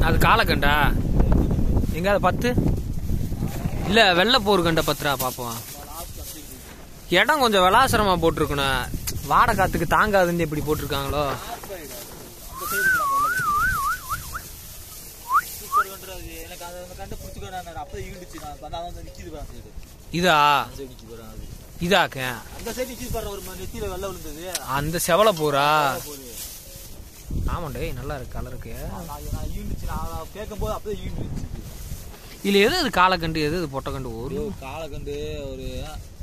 அது காலக்கண்டா எங்க அது பத்து இல்ல வெள்ளை போர் கண்ட பத்துரா பாப்போம் இடம் கொஞ்சம் விளாசரமா போட்டிருக்கணும் வாடை காத்துக்கு தாங்காதுன்னு எப்படி போட்டிருக்காங்களோ சூப்பர் கண்டுறாது எனக்கு அதை அந்த கண்டை பிடிச்சிக்கோ நான் அப்போ ஈண்டுச்சு நான் வந்து அதான் நிற்கிது பாரு அந்த சைடு இதா அந்த சைடு நிற்கிது பாரு அது இதாக்க அந்த சைடு நிற்கிது பாரு ஒரு நெத்தியில வெள்ளை விழுந்தது அந்த செவல போரா போகுது ஆமாண்டே நல்லா இருக்கு கலருக்கு நான் நான் ஈண்டுச்சு நான் கேட்கும்போது அப்படியே ஈண்டுச்சு இல்ல எது அது காலக்கண்டு எது அது பொட்டக்கண்டு ஒரு ஒரு காலக்கண்டு ஒரு